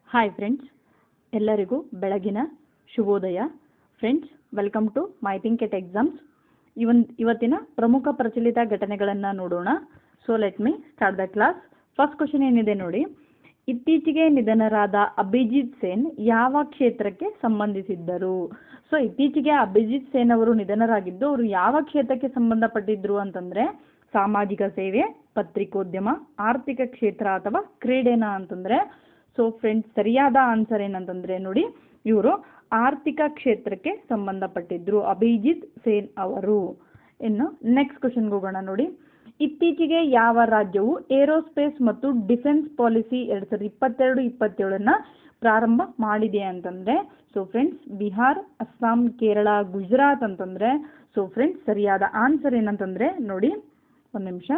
hi friends ಎಲ್ಲರಿಗೂ ಬೆಳಗಿನ ಶುಭೋದಯ friends welcome to my think at exams even ಇವತ್ತಿನ ಪ್ರಮುಖ ಪ್ರಚಲಿತ ಘಟನೆಗಳನ್ನು ನೋಡೋಣ so let me start the class first question ಏನಿದೆ ನೋಡಿ ಇತ್ತೀಚೆಗೆ ನಿಧನರಾದ ಅಭಿಜಿತ್ ಸೇನ್ ಯಾವ ಕ್ಷೇತ್ರಕ್ಕೆ ಸಂಬಂಧಿಸಿದ್ದರು ಸೊ ಇತ್ತೀಚೆಗೆ ಅಭಿಜಿತ್ ಸೇನ್ ಅವರು ನಿಧನರಾಗಿದ್ದು ಅವರು ಯಾವ ಕ್ಷೇತ್ರಕ್ಕೆ ಸಂಬಂಧಪಟ್ಟಿದ್ರು ಅಂತಂದ್ರೆ ಸಾಮಾಜಿಕ ಸೇವೆ ಪತ್ರಿಕೋದ್ಯಮ ಆರ್ಥಿಕ ಕ್ಷೇತ್ರ ಅಥವಾ ಕ್ರೀಡೆನಾ ಅಂತಂದ್ರೆ ಸೊ ಫ್ರೆಂಡ್ಸ್ ಸರಿಯಾದ ಆನ್ಸರ್ ಏನಂತಂದ್ರೆ ನೋಡಿ ಇವರು ಆರ್ಥಿಕ ಕ್ಷೇತ್ರಕ್ಕೆ ಸಂಬಂಧಪಟ್ಟಿದ್ರು ಅಭಿಜಿತ್ ಸೇನ್ ಅವರು ಇನ್ನು ನೆಕ್ಸ್ಟ್ ಕ್ವಶನ್ಗೆ ಹೋಗೋಣ ನೋಡಿ ಇತ್ತೀಚೆಗೆ ಯಾವ ರಾಜ್ಯವು ಏರೋಸ್ಪೇಸ್ ಮತ್ತು ಡಿಫೆನ್ಸ್ ಪಾಲಿಸಿ ಎರಡ್ ಸಾವಿರದ ಇಪ್ಪತ್ತೆರಡು ಇಪ್ಪತ್ತೇಳನ್ನ ಪ್ರಾರಂಭ ಮಾಡಿದೆ ಅಂತಂದ್ರೆ ಸೊ ಫ್ರೆಂಡ್ಸ್ ಬಿಹಾರ್ ಅಸ್ಸಾಂ ಕೇರಳ ಗುಜರಾತ್ ಅಂತಂದ್ರೆ ಸೊ ಫ್ರೆಂಡ್ಸ್ ಸರಿಯಾದ ಆನ್ಸರ್ ಏನಂತಂದ್ರೆ ನೋಡಿ ಒಂದು ನಿಮಿಷ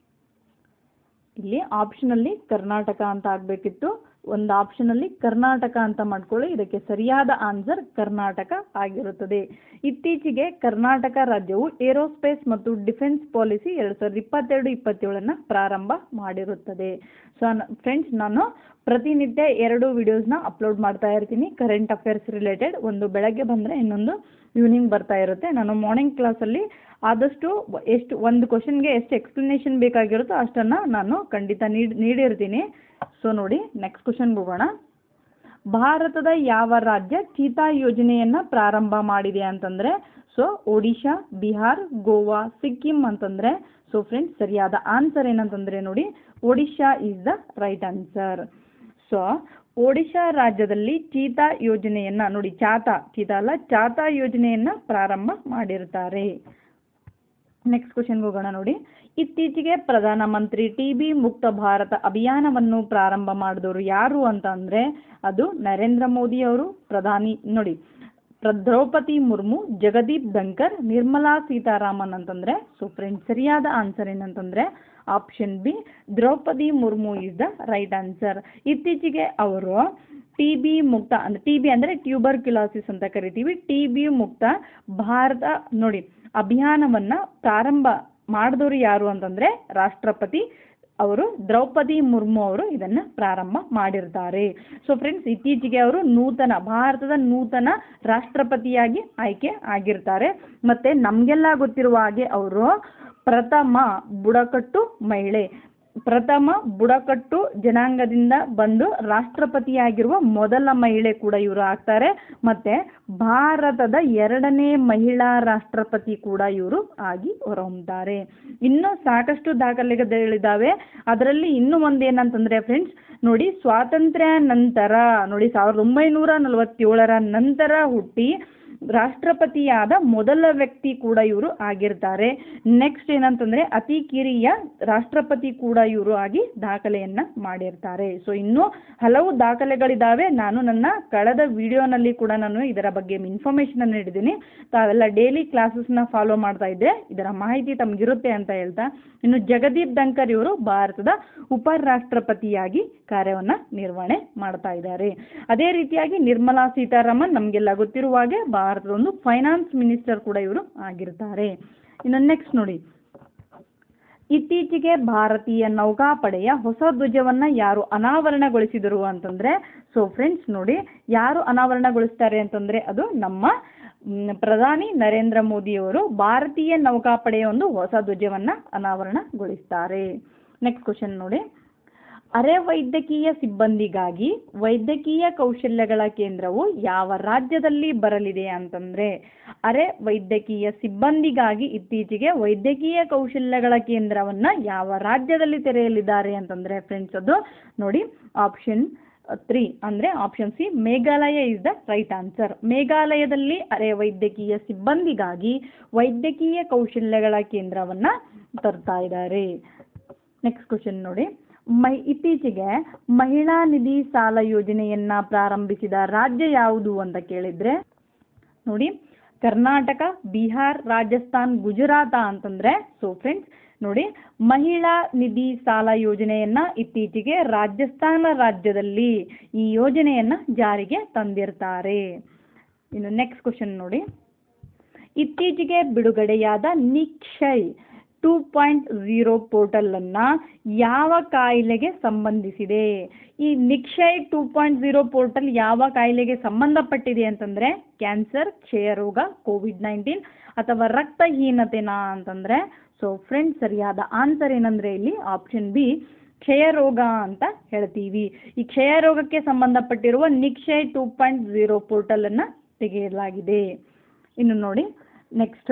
ಇಲ್ಲಿ ಆಪ್ಷನಲ್ಲಿ ಕರ್ನಾಟಕ ಅಂತ ಆಗಬೇಕಿತ್ತು ಒಂದು ಆಪ್ಷನಲ್ಲಿ ಕರ್ನಾಟಕ ಅಂತ ಮಾಡ್ಕೊಳ್ಳಿ ಇದಕ್ಕೆ ಸರಿಯಾದ ಆನ್ಸರ್ ಕರ್ನಾಟಕ ಆಗಿರುತ್ತದೆ ಇತ್ತೀಚೆಗೆ ಕರ್ನಾಟಕ ರಾಜ್ಯವು ಏರೋಸ್ಪೇಸ್ ಮತ್ತು ಡಿಫೆನ್ಸ್ ಪಾಲಿಸಿ ಎರಡು ಸಾವಿರದ ಇಪ್ಪತ್ತೆರಡು ಇಪ್ಪತ್ತೇಳನ್ನ ಪ್ರಾರಂಭ ಮಾಡಿರುತ್ತದೆ ಸೊ ಫ್ರೆಂಡ್ಸ್ ನಾನು ಪ್ರತಿನಿತ್ಯ ಎರಡು ವಿಡಿಯೋಸ್ನ ಅಪ್ಲೋಡ್ ಮಾಡ್ತಾ ಇರ್ತೀನಿ ಕರೆಂಟ್ ಅಫೇರ್ಸ್ ರಿಲೇಟೆಡ್ ಒಂದು ಬೆಳಗ್ಗೆ ಬಂದರೆ ಇನ್ನೊಂದು ಈವ್ನಿಂಗ್ ಬರ್ತಾ ಇರುತ್ತೆ ನಾನು ಮಾರ್ನಿಂಗ್ ಕ್ಲಾಸಲ್ಲಿ ಆದಷ್ಟು ಎಷ್ಟು ಒಂದು ಕ್ವಶನ್ಗೆ ಎಷ್ಟು ಎಕ್ಸ್ಪ್ಲನೇಷನ್ ಬೇಕಾಗಿರುತ್ತೋ ಅಷ್ಟನ್ನು ನಾನು ಖಂಡಿತ ನೀಡಿ ನೀಡಿರ್ತೀನಿ ಸೊ ನೋಡಿ ನೆಕ್ಸ್ಟ್ ಕ್ವಶನ್ಗೆ ಹೋಗೋಣ ಭಾರತದ ಯಾವ ರಾಜ್ಯ ಚೀತಾ ಯೋಜನೆಯನ್ನ ಪ್ರಾರಂಭ ಮಾಡಿದೆ ಅಂತಂದ್ರೆ ಸೊ ಒಡಿಶಾ ಬಿಹಾರ್ ಗೋವಾ ಸಿಕ್ಕಿಂ ಅಂತಂದ್ರೆ ಸೊ ಫ್ರೆಂಡ್ಸ್ ಸರಿಯಾದ ಆನ್ಸರ್ ಏನಂತಂದ್ರೆ ನೋಡಿ Odisha is the right answer so Odisha ರಾಜ್ಯದಲ್ಲಿ ಚೀತಾ ಯೋಜನೆಯನ್ನ ನೋಡಿ ಚಾತಾ ಚೀತಾ ಅಲ್ಲ ಚಾತಾ ಯೋಜನೆಯನ್ನ ಪ್ರಾರಂಭ ಮಾಡಿರ್ತಾರೆ ನೆಕ್ಸ್ಟ್ ಕ್ವಶನ್ಗೆ ಹೋಗೋಣ ನೋಡಿ ಇತ್ತೀಚೆಗೆ ಪ್ರಧಾನಮಂತ್ರಿ ಟಿ ಬಿ ಮುಕ್ತ ಭಾರತ ಅಭಿಯಾನವನ್ನು ಪ್ರಾರಂಭ ಮಾಡಿದವರು ಯಾರು ಅಂತ ಅಂದರೆ ಅದು ನರೇಂದ್ರ ಮೋದಿ ಅವರು ಪ್ರಧಾನಿ ನೋಡಿ ಪ್ರ- ದ್ರೌಪದಿ ಮುರ್ಮು ಜಗದೀಪ್ ಧನ್ಕರ್ ನಿರ್ಮಲಾ ಸೀತಾರಾಮನ್ ಅಂತಂದ್ರೆ ಸೊ ಫ್ರೆಂಡ್ ಸರಿಯಾದ ಆನ್ಸರ್ ಏನಂತಂದ್ರೆ option B Droupadi Murmu is the right answer ಇತ್ತೀಚೆಗೆ ಅವರು ಟಿ ಬಿ ಮುಕ್ತ ಅಂದ್ರೆ ಟಿ ಬಿ ಅಂದರೆ ಟ್ಯೂಬರ್ ಕ್ಯುಲಾಸಿಸ್ ಅಂತ ಕರಿತೀವಿ ಟಿ ಬಿ ಮುಕ್ತ ಭಾರತ ನೋಡಿ ಅಭಿಯಾನವನ್ನ ಪ್ರಾರಂಭ ಮಾಡಿದವರು ಯಾರು ಅಂತಂದ್ರೆ ರಾಷ್ಟ್ರಪತಿ ಅವರು ದ್ರೌಪದಿ ಮುರ್ಮು ಅವರು ಇದನ್ನ ಪ್ರಾರಂಭ ಮಾಡಿರ್ತಾರೆ ಸೊ ಫ್ರೆಂಡ್ಸ್ ಇತ್ತೀಚೆಗೆ ಅವರು ನೂತನ ಭಾರತದ ನೂತನ ರಾಷ್ಟ್ರಪತಿಯಾಗಿ ಆಯ್ಕೆ ಆಗಿರ್ತಾರೆ ಮತ್ತೆ ನಮಗೆಲ್ಲ ಗೊತ್ತಿರುವ ಹಾಗೆ ಅವರು ಪ್ರಥಮ ಬುಡಕಟ್ಟು ಮಹಿಳೆ ಪ್ರಥಮ ಬುಡಕಟ್ಟು ಜನಾಂಗದಿಂದ ಬಂದು ರಾಷ್ಟ್ರಪತಿಯಾಗಿರುವ ಮೊದಲ ಮಹಿಳೆ ಕೂಡ ಇವರು ಆಗ್ತಾರೆ ಮತ್ತೆ ಭಾರತದ ಎರಡನೇ ಮಹಿಳಾ ರಾಷ್ಟ್ರಪತಿ ಕೂಡ ಇವರು ಆಗಿ ಹೊರಹೊಮ್ತಾರೆ ಇನ್ನು ಸಾಕಷ್ಟು ದಾಖಲೆಗಳಿದ್ದಾವೆ ಅದರಲ್ಲಿ ಇನ್ನೂ ಒಂದು ಏನಂತಂದ್ರೆ ಫ್ರೆಂಡ್ಸ್ ನೋಡಿ ಸ್ವಾತಂತ್ರ್ಯ ನಂತರ ನೋಡಿ ಸಾವಿರದ ಒಂಬೈನೂರ ನಲವತ್ತೇಳರ ನಂತರ ಹುಟ್ಟಿ ರಾಷ್ಟ್ರಪತಿಯಾದ ಮೊದಲ ವ್ಯಕ್ತಿ ಕೂಡ ಇವರು ಆಗಿರ್ತಾರೆ ನೆಕ್ಸ್ಟ್ ಏನಂತಂದ್ರೆ ಅತಿ ಕಿರಿಯ ರಾಷ್ಟ್ರಪತಿ ಕೂಡ ಇವರು ಆಗಿ ದಾಖಲೆಯನ್ನ ಮಾಡಿರ್ತಾರೆ ಸೊ ಇನ್ನೂ ಹಲವು ದಾಖಲೆಗಳಿದ್ದಾವೆ ನಾನು ನನ್ನ ಕಳೆದ ವಿಡಿಯೋನಲ್ಲಿ ಕೂಡ ನಾನು ಇದರ ಬಗ್ಗೆ ಇನ್ಫಾರ್ಮೇಶನ್ ಅನ್ನು ನೀಡಿದ್ದೀನಿ ತಾವೆಲ್ಲ ಡೈಲಿ ಕ್ಲಾಸಸ್ನ ಫಾಲೋ ಮಾಡ್ತಾ ಇದ್ದೆ ಇದರ ಮಾಹಿತಿ ತಮಗಿರುತ್ತೆ ಅಂತ ಹೇಳ್ತಾ ಇನ್ನು ಜಗದೀಪ್ ಧನ್ಕರ್ ಇವರು ಭಾರತದ ಉಪರಾಷ್ಟ್ರಪತಿಯಾಗಿ ಕಾರ್ಯವನ್ನ ನಿರ್ವಹಣೆ ಮಾಡ್ತಾ ಇದ್ದಾರೆ ಅದೇ ರೀತಿಯಾಗಿ ನಿರ್ಮಲಾ ಸೀತಾರಾಮನ್ ನಮಗೆಲ್ಲ ಗೊತ್ತಿರುವ ಹಾಗೆ ಭಾರತದ ಒಂದು ಫೈನಾನ್ಸ್ ಮಿನಿಸ್ಟರ್ ಕೂಡ ಇವರು ಆಗಿರ್ತಾರೆ ಇನ್ನು ನೆಕ್ಸ್ಟ್ ನೋಡಿ ಇತ್ತೀಚೆಗೆ ಭಾರತೀಯ ನೌಕಾಪಡೆಯ ಹೊಸ ಧ್ವಜವನ್ನ ಯಾರು ಅನಾವರಣಗೊಳಿಸಿದರು ಅಂತಂದ್ರೆ ಸೊ ಫ್ರೆಂಡ್ಸ್ ನೋಡಿ ಯಾರು ಅನಾವರಣಗೊಳಿಸ್ತಾರೆ ಅಂತಂದ್ರೆ ಅದು ನಮ್ಮ ಮ್, ಪ್ರಧಾನಿ ನರೇಂದ್ರ ಮೋದಿಯವರು ಭಾರತೀಯ ನೌಕಾಪಡೆಯ ಒಂದು ಹೊಸ ಧ್ವಜವನ್ನ ಅನಾವರಣಗೊಳಿಸ್ತಾರೆ ನೆಕ್ಸ್ಟ್ ಕ್ವಶನ್ ನೋಡಿ ಅರೆ ವೈದ್ಯಕೀಯ ಸಿಬ್ಬಂದಿಗಾಗಿ ವೈದ್ಯಕೀಯ ಕೌಶಲ್ಯಗಳ ಕೇಂದ್ರವು ಯಾವ ರಾಜ್ಯದಲ್ಲಿ ಬರಲಿದೆ ಅಂತಂದ್ರೆ ಅರೆ ವೈದ್ಯಕೀಯ ಸಿಬ್ಬಂದಿಗಾಗಿ ಇತ್ತೀಚೆಗೆ ವೈದ್ಯಕೀಯ ಕೌಶಲ್ಯಗಳ ಕೇಂದ್ರವನ್ನ ಯಾವ ರಾಜ್ಯದಲ್ಲಿ ತೆರೆಯಲಿದ್ದಾರೆ ಅಂತಂದ್ರೆ ಫ್ರೆಂಡ್ಸ್ ಅದು ನೋಡಿ ಆಪ್ಷನ್ ತ್ರೀ ಅಂದ್ರೆ option C Meghalaya is the right answer ಮೇಘಾಲಯದಲ್ಲಿ ಅರೆ ವೈದ್ಯಕೀಯ ಸಿಬ್ಬಂದಿಗಾಗಿ ವೈದ್ಯಕೀಯ ಕೌಶಲ್ಯಗಳ ಕೇಂದ್ರವನ್ನ ತರ್ತಾ ಇದ್ದಾರೆ ನೆಕ್ಸ್ಟ್ ಕ್ವಶನ್ ನೋಡಿ ಮೈ ಇತ್ತೀಚೆಗೆ ಮಹಿಳಾ ನಿಧಿ ಸಾಲ ಯೋಜನೆಯನ್ನ ಪ್ರಾರಂಭಿಸಿದ ರಾಜ್ಯ ಯಾವುದು ಅಂತ ಕೇಳಿದ್ರೆ ನೋಡಿ ಕರ್ನಾಟಕ ಬಿಹಾರ್ ರಾಜಸ್ಥಾನ್ ಗುಜರಾತ ಅಂತಂದ್ರೆ ಸೊ ಫ್ರೆಂಡ್ಸ್ ನೋಡಿ ಮಹಿಳಾ ನಿಧಿ ಸಾಲ ಯೋಜನೆಯನ್ನ ಇತ್ತೀಚೆಗೆ ರಾಜಸ್ಥಾನ ರಾಜ್ಯದಲ್ಲಿ ಈ ಯೋಜನೆಯನ್ನ ಜಾರಿಗೆ ತಂದಿರ್ತಾರೆ ಇನ್ನು ನೆಕ್ಸ್ಟ್ ಕ್ವಶನ್ ನೋಡಿ ಇತ್ತೀಚೆಗೆ ಬಿಡುಗಡೆಯಾದ ನಿಕ್ಷಯ್ ಟೂ ಪಾಯಿಂಟ್ ಝೀರೋ ಪೋರ್ಟಲನ್ನು ಯಾವ ಕಾಯಿಲೆಗೆ ಸಂಬಂಧಿಸಿದೆ ಈ Nikshay two point zero portal ಯಾವ ಕಾಯಿಲೆಗೆ ಸಂಬಂಧಪಟ್ಟಿದೆ ಅಂತಂದರೆ ಕ್ಯಾನ್ಸರ್ ಕ್ಷಯರೋಗ ಕೋವಿಡ್ ನೈನ್ಟೀನ್ ಅಥವಾ ರಕ್ತಹೀನತೆನಾ ಅಂತಂದರೆ ಸೊ ಫ್ರೆಂಡ್ಸ್ ಸರಿಯಾದ ಆನ್ಸರ್ ಏನಂದರೆ ಇಲ್ಲಿ ಆಪ್ಷನ್ ಬಿ ಕ್ಷಯರೋಗ ಅಂತ ಹೇಳ್ತೀವಿ ಈ ಕ್ಷಯರೋಗಕ್ಕೆ ಸಂಬಂಧಪಟ್ಟಿರುವ ನಿಕ್ಷಯ್ ಟೂ ಪಾಯಿಂಟ್ ಝೀರೋ ಪೋರ್ಟಲನ್ನು ತೆಗೆಯಲಾಗಿದೆ ಇನ್ನು ನೋಡಿ ನೆಕ್ಸ್ಟ್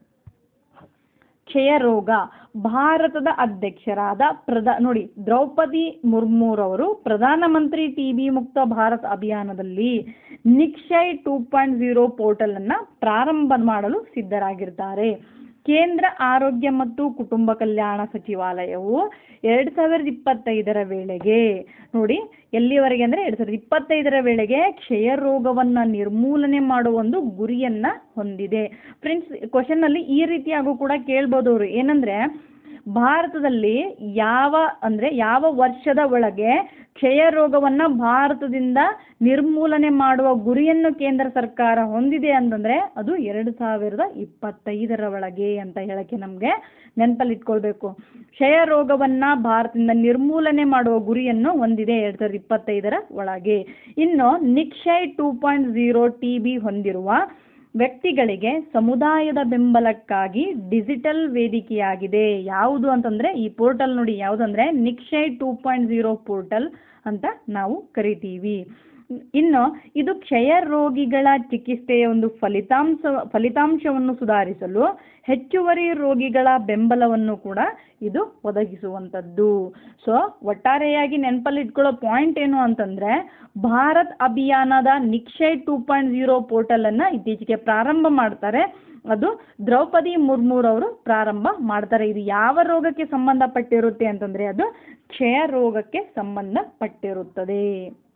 ಕ್ಷಯರೋಗ ಭಾರತದ ಅಧ್ಯಕ್ಷರಾದ ಪ್ರಧಾ ನೋಡಿ ದ್ರೌಪದಿ ಮುರ್ಮುರವರು ಪ್ರಧಾನಮಂತ್ರಿ ಟಿ ಬಿ ಮುಕ್ತ ಭಾರತ್ ಅಭಿಯಾನದಲ್ಲಿ ನಿಕ್ಷಯ್ ಟೂ ಪಾಯಿಂಟ್ ಝೀರೋ ಪೋರ್ಟಲನ್ನು ಪ್ರಾರಂಭ ಮಾಡಲು ಸಿದ್ಧರಾಗಿರ್ತಾರೆ ಕೇಂದ್ರ ಆರೋಗ್ಯ ಮತ್ತು ಕುಟುಂಬ ಕಲ್ಯಾಣ ಸಚಿವಾಲಯವು ಎರಡು ಸಾವಿರದ ಇಪ್ಪತ್ತೈದರ ವೇಳೆಗೆ ನೋಡಿ ಎಲ್ಲಿವರೆಗೆ ಅಂದರೆ ಎರಡು ಸಾವಿರದ ಇಪ್ಪತ್ತೈದರ ವೇಳೆಗೆ ಕ್ಷಯ ರೋಗವನ್ನು ನಿರ್ಮೂಲನೆ ಮಾಡುವ ಒಂದು ಗುರಿಯನ್ನು ಹೊಂದಿದೆ ಫ್ರೆಂಡ್ಸ್ ಕ್ವಶನ್ನಲ್ಲಿ ಈ ರೀತಿಯಾಗೂ ಕೂಡ ಕೇಳ್ಬೋದು ಅವರು ಏನಂದರೆ ಭಾರತದಲ್ಲಿ ಯಾವ ಅಂದರೆ ಯಾವ ವರ್ಷದ ಒಳಗೆ ಕ್ಷಯ ರೋಗವನ್ನು ಭಾರತದಿಂದ ನಿರ್ಮೂಲನೆ ಮಾಡುವ ಗುರಿಯನ್ನು ಕೇಂದ್ರ ಸರ್ಕಾರ ಹೊಂದಿದೆ ಅಂತಂದರೆ ಅದು ಎರಡು ಸಾವಿರದ ಇಪ್ಪತ್ತೈದರ ಒಳಗೆ ಅಂತ ಹೇಳಕ್ಕೆ ನಮಗೆ ನೆನಪಲ್ಲಿ ಇಟ್ಕೊಳ್ಬೇಕು ಕ್ಷಯ ರೋಗವನ್ನು ಭಾರತದಿಂದ ನಿರ್ಮೂಲನೆ ಮಾಡುವ ಗುರಿಯನ್ನು ಹೊಂದಿದೆ ಎರಡು ಸಾವಿರದ ಇಪ್ಪತ್ತೈದರ ಒಳಗೆ ಇನ್ನು Nikshay two point zero T B ಹೊಂದಿರುವ ವ್ಯಕ್ತಿಗಳಿಗೆ ಸಮುದಾಯದ ಬೆಂಬಲಕ್ಕಾಗಿ ಡಿಜಿಟಲ್ ವೇದಿಕೆಯಾಗಿದೆ ಯಾವುದು ಅಂತಂದರೆ ಈ ಪೋರ್ಟಲ್ ನೋಡಿ ಯಾವುದಂದ್ರೆ Nikshay two point zero portal ಅಂತ ನಾವು ಕರಿತೀವಿ ಇನ್ನು ಇದು ಕ್ಷಯ ರೋಗಿಗಳ ಚಿಕಿತ್ಸೆಯ ಒಂದು ಫಲಿತಾಂಶ ಫಲಿತಾಂಶವನ್ನು ಸುಧಾರಿಸಲು ಹೆಚ್ಚುವರಿ ರೋಗಿಗಳ ಬೆಂಬಲವನ್ನು ಕೂಡ ಇದು ಒದಗಿಸುವಂಥದ್ದು ಸೊ ಒಟ್ಟಾರೆಯಾಗಿ ನೆನಪಲ್ಲಿ ಇಟ್ಕೊಳ್ಳೋ ಪಾಯಿಂಟ್ ಏನು ಅಂತಂದರೆ ಭಾರತ್ ಅಭಿಯಾನದ ನಿಕ್ಷಯ್ ಟೂ ಪಾಯಿಂಟ್ ಝೀರೋ ಪೋರ್ಟಲನ್ನು ಇತ್ತೀಚೆಗೆ ಪ್ರಾರಂಭ ಮಾಡ್ತಾರೆ ಅದು ದ್ರೌಪದಿ ಮುರ್ಮುರವರು ಪ್ರಾರಂಭ ಮಾಡ್ತಾರೆ ಇದು ಯಾವ ರೋಗಕ್ಕೆ ಸಂಬಂಧಪಟ್ಟಿರುತ್ತೆ ಅಂತಂದರೆ ಅದು ಕ್ಷಯ ರೋಗಕ್ಕೆ ಸಂಬಂಧಪಟ್ಟಿರುತ್ತದೆ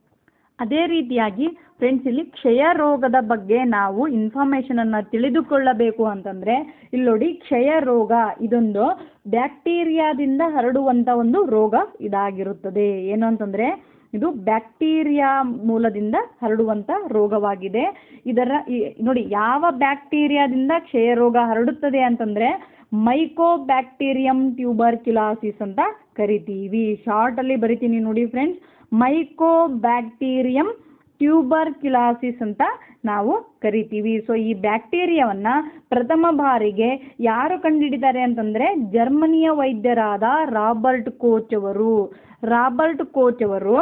ಅದೇ ರೀತಿಯಾಗಿ ಫ್ರೆಂಡ್ಸ್ ಇಲ್ಲಿ ಕ್ಷಯ ರೋಗದ ಬಗ್ಗೆ ನಾವು ಇನ್ಫಾರ್ಮೇಷನನ್ನು ತಿಳಿದುಕೊಳ್ಳಬೇಕು ಅಂತಂದರೆ ಇಲ್ಲಿ ನೋಡಿ ಕ್ಷಯ ರೋಗ ಇದೊಂದು ಬ್ಯಾಕ್ಟೀರಿಯಾದಿಂದ ಹರಡುವಂಥ ಒಂದು ರೋಗ ಇದಾಗಿರುತ್ತದೆ ಏನು ಅಂತಂದರೆ ಇದು ಬ್ಯಾಕ್ಟೀರಿಯಾ ಮೂಲದಿಂದ ಹರಡುವಂಥ ರೋಗವಾಗಿದೆ ಇದರ ಈ- ನೋಡಿ ಯಾವ ಬ್ಯಾಕ್ಟೀರಿಯಾದಿಂದ ಕ್ಷಯ ರೋಗ ಹರಡುತ್ತದೆ ಅಂತಂದರೆ ಮೈಕೋ ಬ್ಯಾಕ್ಟೀರಿಯಂ ಟ್ಯೂಬರ್ಕ್ಯುಲಾಸಿಸ್ ಅಂತ ಕರಿತೀವಿ ಶಾರ್ಟಲ್ಲಿ ಬರಿತೀನಿ ನೋಡಿ ಫ್ರೆಂಡ್ಸ್ ಮೈಕೋ ಬ್ಯಾಕ್ಟೀರಿಯಂ ಟ್ಯೂಬರ್ಕ್ಯುಲಾಸಿಸ್ ಅಂತ ನಾವು ಕರಿತೀವಿ ಸೊ ಈ ಬ್ಯಾಕ್ಟೀರಿಯಾವನ್ನು ಪ್ರಥಮ ಬಾರಿಗೆ ಯಾರು ಕಂಡುಹಿಡಿತಾರೆ ಅಂತಂದರೆ ಜರ್ಮನಿಯ ವೈದ್ಯರಾದ ರಾಬರ್ಟ್ ಕೋಚ್ ಅವರು ರಾಬರ್ಟ್ ಕೋಚ್ ಅವರು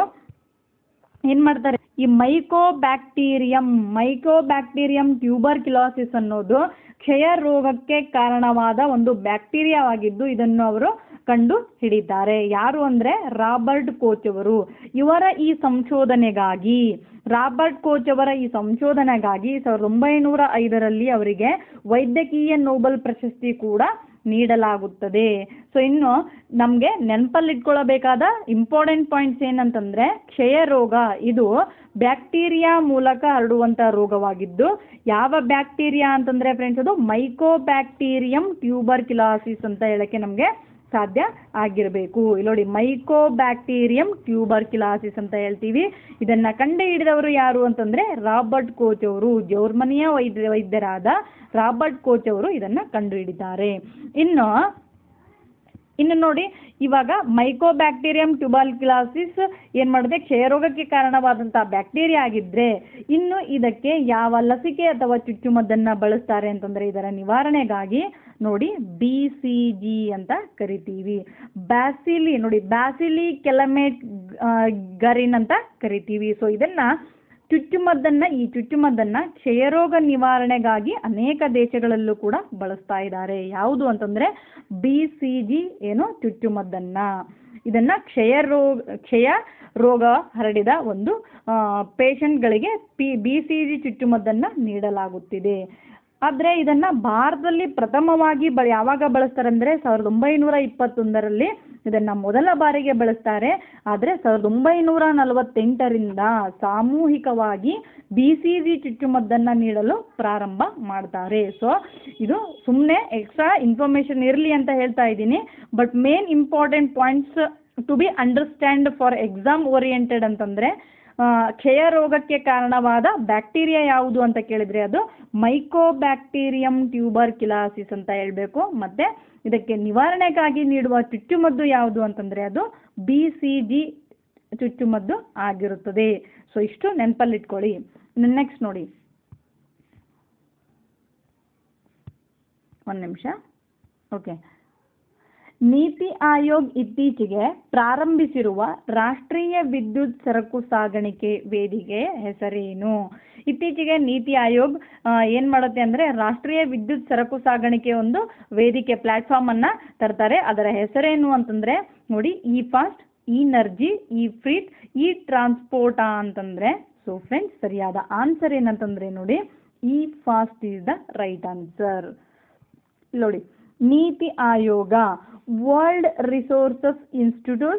ಏನು ಮಾಡ್ತಾರೆ ಈ mycobacterium mycobacterium tuberculosis ಅನ್ನೋದು ಕ್ಷಯ ರೋಗಕ್ಕೆ ಕಾರಣವಾದ ಒಂದು ಬ್ಯಾಕ್ಟೀರಿಯಾವಾಗಿದ್ದು ಇದನ್ನು ಅವರು ಕಂಡು ಹಿಡಿತಾರೆ ಯಾರು ಅಂದರೆ ರಾಬರ್ಟ್ ಕೋಚ್ ಅವರು ಇವರ ಈ ಸಂಶೋಧನೆಗಾಗಿ ರಾಬರ್ಟ್ ಕೋಚ್ ಅವರ ಈ ಸಂಶೋಧನೆಗಾಗಿ ಸಾವಿರದ ಒಂಬೈನೂರ ಐದರಲ್ಲಿ ಅವರಿಗೆ ವೈದ್ಯಕೀಯ ನೋಬೆಲ್ ಪ್ರಶಸ್ತಿ ಕೂಡ ನೀಡಲಾಗುತ್ತದೆ ಸೊ ಇನ್ನು ನಮಗೆ ನೆನಪಲ್ಲಿಟ್ಕೊಳ್ಳಬೇಕಾದ ಇಂಪಾರ್ಟೆಂಟ್ ಪಾಯಿಂಟ್ಸ್ ಏನಂತಂದರೆ ಕ್ಷಯ ರೋಗ ಇದು ಬ್ಯಾಕ್ಟೀರಿಯಾ ಮೂಲಕ ಹರಡುವಂಥ ರೋಗವಾಗಿದ್ದು ಯಾವ ಬ್ಯಾಕ್ಟೀರಿಯಾ ಅಂತಂದರೆ ಫ್ರೆಂಡ್ಸ್ ಅದು ಮೈಕೋ ಬ್ಯಾಕ್ಟೀರಿಯಂ ಟ್ಯೂಬರ್ಕ್ಯುಲಾಸಿಸ್ ಅಂತ ಹೇಳಕ್ಕೆ ನಮಗೆ ಸಾಧ್ಯ ಆಗಿರಬೇಕು ಇಲ್ಲಿ ನೋಡಿ ಮೈಕೋ ಬ್ಯಾಕ್ಟೀರಿಯಂ ಟ್ಯೂಬರ್ಕ್ಯುಲಾಸಿಸ್ ಅಂತ ಹೇಳ್ತೀವಿ ಇದನ್ನು ಕಂಡುಹಿಡಿದವರು ಯಾರು ಅಂತಂದರೆ ರಾಬರ್ಟ್ ಕೋಚ್ ಅವರು ಜರ್ಮನಿಯ ವೈದ್ಯ ವೈದ್ಯರಾದ ರಾಬರ್ಟ್ ಕೋಚ್ ಅವರು ಇದನ್ನು ಕಂಡುಹಿಡಿದ್ದಾರೆ ಇನ್ನು ಇನ್ನು ನೋಡಿ ಇವಾಗ ಮೈಕೋ ಬ್ಯಾಕ್ಟೀರಿಯಂ ಟ್ಯುಬಾಲ್ಕ್ಯುಲಾಸಿಸ್ ಏನು ಮಾಡಿದೆ ಕ್ಷಯರೋಗಕ್ಕೆ ಕಾರಣವಾದಂಥ ಬ್ಯಾಕ್ಟೀರಿಯಾ ಆಗಿದ್ದರೆ ಇನ್ನು ಇದಕ್ಕೆ ಯಾವ ಲಸಿಕೆ ಅಥವಾ ಚುಚ್ಚುಮದ್ದನ್ನು ಬಳಸ್ತಾರೆ ಅಂತಂದರೆ ಇದರ ನಿವಾರಣೆಗಾಗಿ ನೋಡಿ ಬಿ ಸಿ ಜಿ ಅಂತ ಕರಿತೀವಿ ಬ್ಯಾಸಿಲಿ ನೋಡಿ ಬ್ಯಾಸಿಲಿ ಕೆಲಮೇಟ್ ಗರಿನ್ ಅಂತ ಕರಿತೀವಿ ಸೊ ಇದನ್ನು ಚುಚ್ಚುಮದ್ದನ್ನು ಈ ಚುಚ್ಚುಮದ್ದನ್ನು ಕ್ಷಯರೋಗ ನಿವಾರಣೆಗಾಗಿ ಅನೇಕ ದೇಶಗಳಲ್ಲೂ ಕೂಡ ಬಳಸ್ತಾ ಇದ್ದಾರೆ ಯಾವುದು ಅಂತಂದರೆ ಬಿ ಸಿ ಜಿ ಏನು ಚುಚ್ಚುಮದ್ದನ್ನು ಇದನ್ನು ಕ್ಷಯ ರೋಗ ಕ್ಷಯ ರೋಗ ಹರಡಿದ ಒಂದು ಪೇಷಂಟ್ಗಳಿಗೆ ಪಿ ಬಿ ಸಿ ಜಿ ಚುಚ್ಚುಮದ್ದನ್ನು ನೀಡಲಾಗುತ್ತಿದೆ ಆದರೆ ಇದನ್ನು ಭಾರತದಲ್ಲಿ ಪ್ರಥಮವಾಗಿ ಬ ಯಾವಾಗ ಬಳಸ್ತಾರೆ ಅಂದರೆ ಸಾವಿರದ ಒಂಬೈನೂರ ಇಪ್ಪತ್ತೊಂದರಲ್ಲಿ ಇದನ್ನು ಮೊದಲ ಬಾರಿಗೆ ಬಳಸ್ತಾರೆ ಆದರೆ ಸಾವಿರದ ಒಂಬೈನೂರ ನಲವತ್ತೆಂಟರಿಂದ ಸಾಮೂಹಿಕವಾಗಿ ಬಿ ಸಿ ಜಿ ಚುಚ್ಚುಮದ್ದನ್ನು ನೀಡಲು ಪ್ರಾರಂಭ ಮಾಡ್ತಾರೆ ಸೊ ಇದು ಸುಮ್ಮನೆ ಎಕ್ಸ್ಟ್ರಾ ಇನ್ಫಾರ್ಮೇಷನ್ ಇರಲಿ ಅಂತ ಹೇಳ್ತಾ ಇದ್ದೀನಿ but main important points to be understand for exam oriented ಅಂತಂದರೆ ಕ್ಷಯ ರೋಗಕ್ಕೆ ಕಾರಣವಾದ ಬ್ಯಾಕ್ಟೀರಿಯಾ ಯಾವುದು ಅಂತ ಕೇಳಿದರೆ ಅದು ಮೈಕೋ ಬ್ಯಾಕ್ಟೀರಿಯಂ ಟ್ಯೂಬರ್ಕ್ಯುಲಾಸಿಸ್ ಅಂತ ಹೇಳಬೇಕು ಮತ್ತು ಇದಕ್ಕೆ ನಿವಾರಣೆಗಾಗಿ ನೀಡುವ ಚುಚ್ಚುಮದ್ದು ಯಾವುದು ಅಂತಂದರೆ ಅದು ಬಿ ಸಿ ಜಿ ಚುಚ್ಚುಮದ್ದು ಆಗಿರುತ್ತದೆ ಸೊ ಇಷ್ಟು ನೆನಪಲ್ಲಿಟ್ಕೊಳ್ಳಿ ನೆಕ್ಸ್ಟ್ ನೋಡಿ ಒಂದು ನಿಮಿಷ ಓಕೆ ನೀತಿ ಆಯೋಗ್ ಇತ್ತೀಚೆಗೆ ಪ್ರಾರಂಭಿಸಿರುವ ರಾಷ್ಟ್ರೀಯ ವಿದ್ಯುತ್ ಸರಕು ಸಾಗಾಣಿಕೆ ವೇದಿಕೆ ಹೆಸರೇನು ಇತ್ತೀಚೆಗೆ ನೀತಿ ಆಯೋಗ್ ಏನು ಮಾಡುತ್ತೆ ಅಂದರೆ ರಾಷ್ಟ್ರೀಯ ವಿದ್ಯುತ್ ಸರಕು ಸಾಗಾಣಿಕೆ ಒಂದು ವೇದಿಕೆ ಪ್ಲ್ಯಾಟ್ಫಾರ್ಮನ್ನು ತರ್ತಾರೆ ಅದರ ಹೆಸರೇನು ಅಂತಂದರೆ ನೋಡಿ E fast E energy E freight E transport ಅಂತಂದರೆ ಸೊ ಫ್ರೆಂಡ್ಸ್ ಸರಿಯಾದ ಆನ್ಸರ್ ಏನಂತಂದರೆ ನೋಡಿ E fast is the right answer ನೋಡಿ ನೀತಿ ಆಯೋಗ ವರ್ಲ್ಡ್ ರಿಸೋರ್ಸಸ್ ಇನ್ಸ್ಟಿಟ್ಯೂಟ್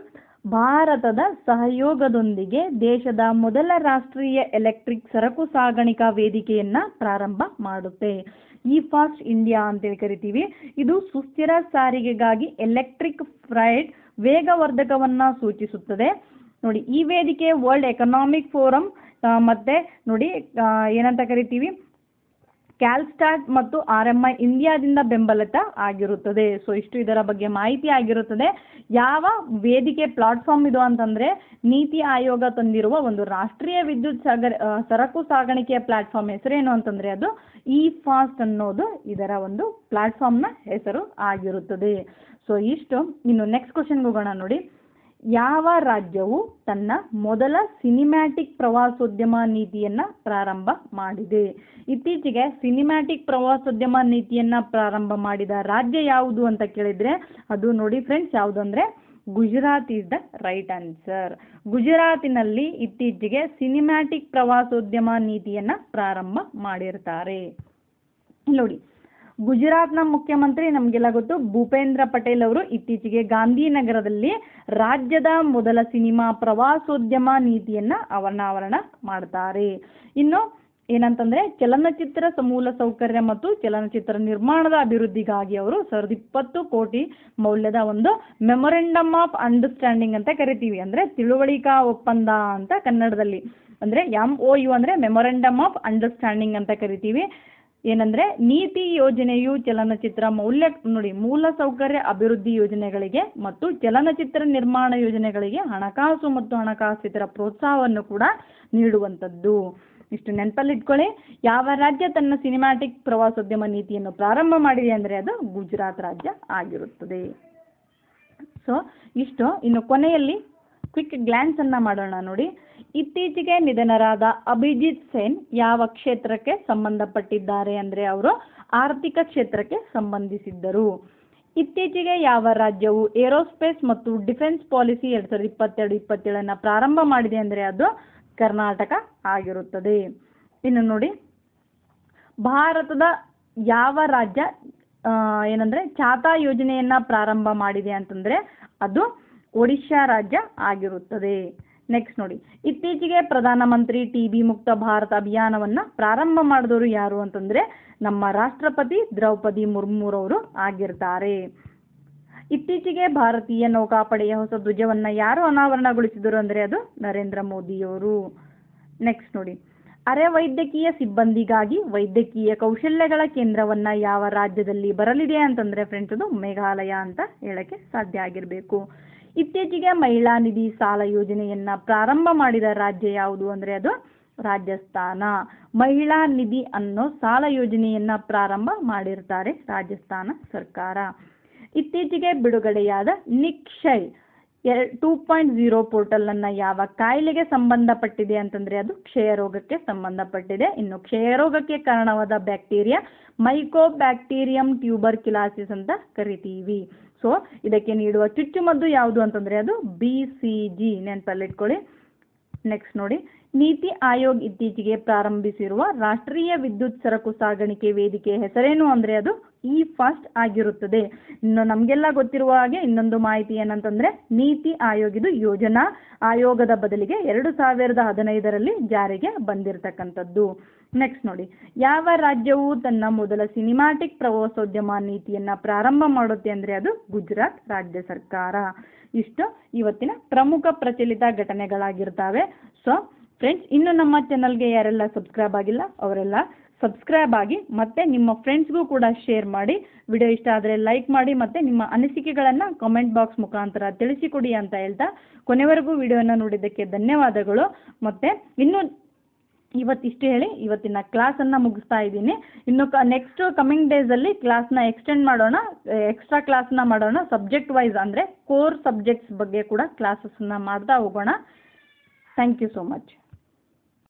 ಭಾರತದ ಸಹಯೋಗದೊಂದಿಗೆ ದೇಶದ ಮೊದಲ ರಾಷ್ಟ್ರೀಯ ಎಲೆಕ್ಟ್ರಿಕ್ ಸರಕು ಸಾಗಾಣಿಕಾ ವೇದಿಕೆಯನ್ನ ಪ್ರಾರಂಭ ಮಾಡುತ್ತೆ ಇ ಫಾಸ್ಟ್ ಇಂಡಿಯಾ ಅಂತೇಳಿ ಕರಿತೀವಿ ಇದು ಸುಸ್ಥಿರ ಸಾರಿಗೆಗಾಗಿ ಎಲೆಕ್ಟ್ರಿಕ್ ಫ್ರೈಟ್ ವೇಗವರ್ಧಕವನ್ನ ಸೂಚಿಸುತ್ತದೆ ನೋಡಿ ಈ ವೇದಿಕೆ ವರ್ಲ್ಡ್ ಎಕನಾಮಿಕ್ ಫೋರಮ್ ಮತ್ತೆ ನೋಡಿ ಆ, ಏನಂತ ಕರಿತೀವಿ ಕ್ಯಾಲ್ಸ್ಟಾಟ್ ಮತ್ತು ಆರ್ ಎಂ ಐ ಇಂಡಿಯಾದಿಂದ ಬೆಂಬಲಿತ ಆಗಿರುತ್ತದೆ ಸೊ ಇಷ್ಟು ಇದರ ಬಗ್ಗೆ ಮಾಹಿತಿ ಆಗಿರುತ್ತದೆ ಯಾವ ವೇದಿಕೆ ಪ್ಲಾಟ್ಫಾರ್ಮ್ ಇದು ಅಂತಂದರೆ ನೀತಿ ಆಯೋಗ ತಂದಿರುವ ಒಂದು ರಾಷ್ಟ್ರೀಯ ವಿದ್ಯುತ್ ಸಾಗರ ಆ, ಸರಕು ಸಾಗಾಣಿಕೆಯ ಪ್ಲಾಟ್ಫಾರ್ಮ್ ಹೆಸರೇನು ಅಂತಂದರೆ ಅದು ಇ ಫಾಸ್ಟ್ ಅನ್ನೋದು ಇದರ ಒಂದು ಪ್ಲಾಟ್ಫಾರ್ಮ್ನ ಹೆಸರು ಆಗಿರುತ್ತದೆ ಸೊ ಇಷ್ಟು ಇನ್ನು ನೆಕ್ಸ್ಟ್ ಕ್ವಶನ್ಗೆ ಹೋಗೋಣ ನೋಡಿ ಯಾವ ರಾಜ್ಯವು ತನ್ನ ಮೊದಲ ಸಿನಿಮ್ಯಾಟಿಕ್ ಪ್ರವಾಸೋದ್ಯಮ ನೀತಿಯನ್ನ ಪ್ರಾರಂಭ ಮಾಡಿದೆ ಇತ್ತೀಚೆಗೆ ಸಿನಿಮ್ಯಾಟಿಕ್ ಪ್ರವಾಸೋದ್ಯಮ ನೀತಿಯನ್ನ ಪ್ರಾರಂಭ ಮಾಡಿದ ರಾಜ್ಯ ಯಾವುದು ಅಂತ ಕೇಳಿದ್ರೆ ಅದು ನೋಡಿ ಫ್ರೆಂಡ್ಸ್ ಯಾವುದು ಅಂದ್ರೆ Gujarat is the right answer ಗುಜರಾತಿನಲ್ಲಿ ಇತ್ತೀಚೆಗೆ ಸಿನಿಮ್ಯಾಟಿಕ್ ಪ್ರವಾಸೋದ್ಯಮ ನೀತಿಯನ್ನ ಪ್ರಾರಂಭ ಮಾಡಿರ್ತಾರೆ ಇಲ್ಲಿ ನೋಡಿ ಗುಜರಾತ್ನ ಮುಖ್ಯಮಂತ್ರಿ ನಮಗೆಲ್ಲ ಗೊತ್ತು ಭೂಪೇಂದ್ರ ಪಟೇಲ್ ಅವರು ಇತ್ತೀಚೆಗೆ ಗಾಂಧಿನಗರದಲ್ಲಿ ರಾಜ್ಯದ ಮೊದಲ ಸಿನಿಮಾ ಪ್ರವಾಸೋದ್ಯಮ ನೀತಿಯನ್ನ ಅನಾವರಣ ಮಾಡ್ತಾರೆ ಇನ್ನು ಏನಂತಂದ್ರೆ ಚಲನಚಿತ್ರ ಸಮೂಲ ಸೌಕರ್ಯ ಮತ್ತು ಚಲನಚಿತ್ರ ನಿರ್ಮಾಣದ ಅಭಿವೃದ್ಧಿಗಾಗಿ ಅವರು ಸಾವಿರದ ಇಪ್ಪತ್ತು ಕೋಟಿ ಮೌಲ್ಯದ ಒಂದು ಮೆಮೊರೆಂಡಮ್ ಆಫ್ ಅಂಡರ್ಸ್ಟ್ಯಾಂಡಿಂಗ್ ಅಂತ ಕರಿತೀವಿ ಅಂದ್ರೆ ತಿಳುವಳಿಕಾ ಒಪ್ಪಂದ ಅಂತ ಕನ್ನಡದಲ್ಲಿ ಅಂದ್ರೆ ಎಂ ಒ ಯು ಅಂದ್ರೆ ಮೆಮೊರೆಂಡಮ್ ಆಫ್ ಅಂಡರ್ಸ್ಟ್ಯಾಂಡಿಂಗ್ ಅಂತ ಕರಿತೀವಿ ಏನಂದ್ರೆ ನೀತಿ ಯೋಜನೆಯು ಚಲನಚಿತ್ರ ಮೌಲ್ಯ ನೋಡಿ ಮೂಲ ಸೌಕರ್ಯ ಅಭಿವೃದ್ಧಿ ಯೋಜನೆಗಳಿಗೆ ಮತ್ತು ಚಲನಚಿತ್ರ ನಿರ್ಮಾಣ ಯೋಜನೆಗಳಿಗೆ ಹಣಕಾಸು ಮತ್ತು ಹಣಕಾಸಿತರ ಪ್ರೋತ್ಸಾಹವನ್ನು ಕೂಡ ನೀಡುವಂಥದ್ದು ಇಷ್ಟು ನೆನಪಲ್ಲಿಟ್ಕೊಳ್ಳಿ ಯಾವ ರಾಜ್ಯ ತನ್ನ ಸಿನಿಮ್ಯಾಟಿಕ್ ಪ್ರವಾಸೋದ್ಯಮ ನೀತಿಯನ್ನು ಪ್ರಾರಂಭ ಮಾಡಿದೆ ಅಂದರೆ ಅದು ಗುಜರಾತ್ ರಾಜ್ಯ ಆಗಿರುತ್ತದೆ ಸೊ ಇಷ್ಟು ಇನ್ನು ಕೊನೆಯಲ್ಲಿ ಕ್ವಿಕ್ ಗ್ಲ್ಯಾನ್ಸ್ ಅನ್ನ ಮಾಡೋಣ ನೋಡಿ ಇತ್ತೀಚೆಗೆ ನಿಧನರಾದ ಅಭಿಜಿತ್ ಸೇನ್ ಯಾವ ಕ್ಷೇತ್ರಕ್ಕೆ ಸಂಬಂಧಪಟ್ಟಿದ್ದಾರೆ ಅಂದರೆ ಅವರು ಆರ್ಥಿಕ ಕ್ಷೇತ್ರಕ್ಕೆ ಸಂಬಂಧಿಸಿದ್ದರು ಇತ್ತೀಚೆಗೆ ಯಾವ ರಾಜ್ಯವು ಏರೋಸ್ಪೇಸ್ ಮತ್ತು ಡಿಫೆನ್ಸ್ ಪಾಲಿಸಿ ಎರಡು ಸಾವಿರದ ಇಪ್ಪತ್ತೆರಡು ಇಪ್ಪತ್ತೇಳನ್ನು ಪ್ರಾರಂಭ ಮಾಡಿದೆ ಅಂದರೆ ಅದು ಕರ್ನಾಟಕ ಆಗಿರುತ್ತದೆ ಇನ್ನು ನೋಡಿ ಭಾರತದ ಯಾವ ರಾಜ್ಯ ಆ, ಏನಂದ್ರೆ ಚಾತಾ ಯೋಜನೆಯನ್ನ ಪ್ರಾರಂಭ ಮಾಡಿದೆ ಅಂತಂದ್ರೆ ಅದು ಒಡಿಶಾ ರಾಜ್ಯ ಆಗಿರುತ್ತದೆ ನೆಕ್ಸ್ಟ್ ನೋಡಿ ಇತ್ತೀಚೆಗೆ ಪ್ರಧಾನಮಂತ್ರಿ ಟಿ ಬಿ ಮುಕ್ತ ಭಾರತ ಅಭಿಯಾನವನ್ನ ಪ್ರಾರಂಭ ಮಾಡಿದವರು ಯಾರು ಅಂತಂದ್ರೆ ನಮ್ಮ ರಾಷ್ಟ್ರಪತಿ ದ್ರೌಪದಿ ಮುರ್ಮುರವರು ಆಗಿರ್ತಾರೆ ಇತ್ತೀಚೆಗೆ ಭಾರತೀಯ ನೌಕಾಪಡೆಯ ಹೊಸ ಧ್ವಜವನ್ನ ಯಾರು ಅನಾವರಣಗೊಳಿಸಿದರು ಅಂದ್ರೆ ಅದು ನರೇಂದ್ರ ಮೋದಿಯವರು ನೆಕ್ಸ್ಟ್ ನೋಡಿ ಅರೆ ವೈದ್ಯಕೀಯ ಸಿಬ್ಬಂದಿಗಾಗಿ ವೈದ್ಯಕೀಯ ಕೌಶಲ್ಯಗಳ ಕೇಂದ್ರವನ್ನ ಯಾವ ರಾಜ್ಯದಲ್ಲಿ ಬರಲಿದೆ ಅಂತಂದ್ರೆ ಫ್ರೆಂಡ್ಸ್ ಅದು ಮೇಘಾಲಯ ಅಂತ ಹೇಳಕ್ಕೆ ಸಾಧ್ಯ ಆಗಿರಬೇಕು ಇತ್ತೀಚೆಗೆ ಮಹಿಳಾ ನಿಧಿ ಸಾಲ ಯೋಜನೆಯನ್ನ ಪ್ರಾರಂಭ ಮಾಡಿದ ರಾಜ್ಯ ಯಾವುದು ಅಂದ್ರೆ ಅದು ರಾಜಸ್ಥಾನ ಮಹಿಳಾ ನಿಧಿ ಅನ್ನೋ ಸಾಲ ಯೋಜನೆಯನ್ನ ಪ್ರಾರಂಭ ಮಾಡಿರ್ತಾರೆ ರಾಜಸ್ಥಾನ ಸರ್ಕಾರ ಇತ್ತೀಚೆಗೆ ಬಿಡುಗಡೆಯಾದ ನಿಕ್ಷಯ್ ಟೂ ಪಾಯಿಂಟ್ ಝೀರೋ ಪೋರ್ಟಲನ್ನು ಯಾವ ಕಾಯಿಲೆಗೆ ಸಂಬಂಧಪಟ್ಟಿದೆ ಅಂತಂದರೆ ಅದು ಕ್ಷಯರೋಗಕ್ಕೆ ಸಂಬಂಧಪಟ್ಟಿದೆ ಇನ್ನು ಕ್ಷಯರೋಗಕ್ಕೆ ಕಾರಣವಾದ bacteria mycobacterium tuberculosis ಅಂತ ಕರಿತೀವಿ ಸೊ ಇದಕ್ಕೆ ನೀಡುವ ಚುಚ್ಚುಮದ್ದು ಯಾವುದು ಅಂತಂದರೆ ಅದು ಬಿ ಸಿ ಜಿ ನೆನಪಲ್ಲಿಟ್ಕೊಳ್ಳಿ ನೆಕ್ಸ್ಟ್ ನೋಡಿ ನೀತಿ ಆಯೋಗ್ ಇತ್ತೀಚೆಗೆ ಪ್ರಾರಂಭಿಸಿರುವ ರಾಷ್ಟ್ರೀಯ ವಿದ್ಯುತ್ ಸರಕು ಸಾಗಾಣಿಕೆ ವೇದಿಕೆ ಹೆಸರೇನು ಅಂದರೆ ಅದು ಇ ಫಾಸ್ಟ್ ಆಗಿರುತ್ತದೆ ಇನ್ನು ನಮಗೆಲ್ಲ ಗೊತ್ತಿರುವ ಹಾಗೆ ಇನ್ನೊಂದು ಮಾಹಿತಿ ಏನಂತಂದ್ರೆ ನೀತಿ ಆಯೋಗ್ ಇದು ಯೋಜನಾ ಆಯೋಗದ ಬದಲಿಗೆ ಎರಡು ಸಾವಿರದ ಹದಿನೈದರಲ್ಲಿ ಜಾರಿಗೆ ಬಂದಿರತಕ್ಕಂಥದ್ದು ನೆಕ್ಸ್ಟ್ ನೋಡಿ ಯಾವ ರಾಜ್ಯವು ತನ್ನ ಮೊದಲ ಸಿನಿಮ್ಯಾಟಿಕ್ ಪ್ರವಾಸೋದ್ಯಮ ನೀತಿಯನ್ನ ಪ್ರಾರಂಭ ಮಾಡುತ್ತೆ ಅಂದರೆ ಅದು ಗುಜರಾತ್ ರಾಜ್ಯ ಸರ್ಕಾರ ಇಷ್ಟು ಇವತ್ತಿನ ಪ್ರಮುಖ ಪ್ರಚಲಿತ ಘಟನೆಗಳಾಗಿರ್ತವೆ ಸೊ ಫ್ರೆಂಡ್ಸ್ ಇನ್ನು ನಮ್ಮ ಚಾನಲ್ಗೆ ಯಾರೆಲ್ಲ ಸಬ್ಸ್ಕ್ರೈಬ್ ಆಗಿಲ್ಲ ಅವರೆಲ್ಲ ಸಬ್ಸ್ಕ್ರೈಬ್ ಆಗಿ ಮತ್ತು ನಿಮ್ಮ ಫ್ರೆಂಡ್ಸ್ಗೂ ಕೂಡ ಶೇರ್ ಮಾಡಿ ವಿಡಿಯೋ ಇಷ್ಟ ಆದರೆ ಲೈಕ್ ಮಾಡಿ ಮತ್ತು ನಿಮ್ಮ ಅನಿಸಿಕೆಗಳನ್ನು ಕಮೆಂಟ್ ಬಾಕ್ಸ್ ಮುಖಾಂತರ ತಿಳಿಸಿಕೊಡಿ ಅಂತ ಹೇಳ್ತಾ ಕೊನೆವರೆಗೂ ವಿಡಿಯೋನ ನೋಡಿದ್ದಕ್ಕೆ ಧನ್ಯವಾದಗಳು ಮತ್ತು ಇನ್ನೂ ಇವತ್ತಿಷ್ಟು ಹೇಳಿ ಇವತ್ತಿನ ಕ್ಲಾಸನ್ನು ಮುಗಿಸ್ತಾ ಇದ್ದೀನಿ ಇನ್ನು ಕ ನೆಕ್ಸ್ಟ್ ಕಮಿಂಗ್ ಡೇಸಲ್ಲಿ ಕ್ಲಾಸ್ನ ಎಕ್ಸ್ಟೆಂಡ್ ಮಾಡೋಣ ಎಕ್ಸ್ಟ್ರಾ ಕ್ಲಾಸ್ನ ಮಾಡೋಣ ಸಬ್ಜೆಕ್ಟ್ ವೈಸ್ ಅಂದರೆ ಕೋರ್ ಸಬ್ಜೆಕ್ಟ್ಸ್ ಬಗ್ಗೆ ಕೂಡ ಕ್ಲಾಸಸ್ನ ಮಾಡ್ತಾ ಹೋಗೋಣ ಥ್ಯಾಂಕ್ ಯು ಸೋ ಮಚ್